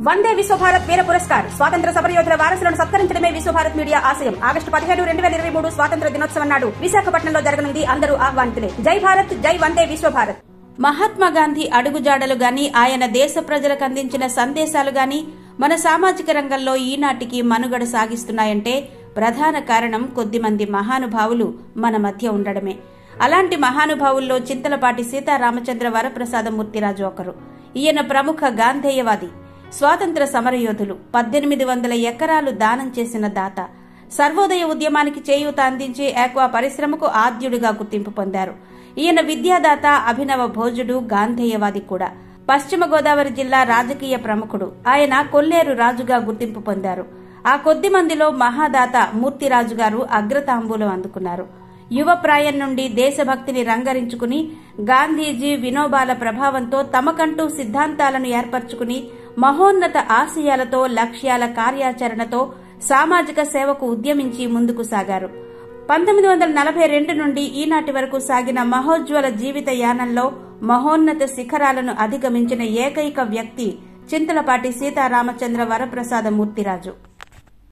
వందే విశ్వభారత్ వీర పురస్కార్ స్వాతంత్ర సమరయోధుల వారసులను సత్కరించడమే విశ్వభారత్ మీడియా ఆశయం ఆగస్టు పదిహేడు రెండు వేల ఇరవై మూడు స్వాతంత్ర దినోత్సవం నాడు విశాఖపట్నంలో జరగనుంది అందరూ ఆహ్వానితులే జై భారత్ జై వందే విశ్వభారత్ మహాత్మా గాంధీ అడుగుజాడలు గాని ఆయన దేశ ప్రజలకు అందించిన సందేశాలు గాని మన సామాజిక రంగంలో ఈనాటికి మనుగడ సాగిస్తున్నాయంటే ప్రధాన కారణం కొద్దిమంది మహానుభావులు మన మధ్య ఉండడమే అలాంటి మహానుభావుల్లో చింతలపాటి సీతారామచంద్ర వరప్రసాదమూర్తిరాజు ఒకరు ఈయన ప్రముఖ గాంధేయవాది స్వాతంత్ర సమరయోధులు పద్దెనిమిది వందల ఎకరాలు దానం చేసిన దాత సర్వోదయ ఉద్యమానికి చేయూత అందించి ఆక్వా పరిశ్రమకు ఆద్యుడిగా గుర్తింపు పొందారు ఈయన విద్యాదాత అభినవ భోజుడు గాంధేయవాది కూడా పశ్చిమ గోదావరి జిల్లా రాజకీయ ప్రముఖుడు ఆయన కొల్లేరు రాజుగా గుర్తింపు పొందారు ఆ కొద్ది మందిలో మహాదాత మూర్తిరాజు గారు అగ్రతాంబూలం అందుకున్నారు యువ ప్రాయం నుండి దేశభక్తిని రంగరించుకుని గాంధీజీ వినోబాల ప్రభావంతో తమకంటూ సిద్ధాంతాలను ఏర్పరచుకుని మహోన్నత ఆశయాలతో లక్ష్యాల కార్యాచరణతో సామాజిక సేవకు ఉద్యమించి ముందుకు సాగారు పంతొమ్మిది వందల నలభై రెండు నుండి ఈనాటి వరకు సాగిన మహోజ్వల జీవిత యానంలో మహోన్నత శిఖరాలను అధిగమించిన ఏకైక వ్యక్తి చింతలపాటి సీతారామచంద్ర వరప్రసాద మూర్తిరాజు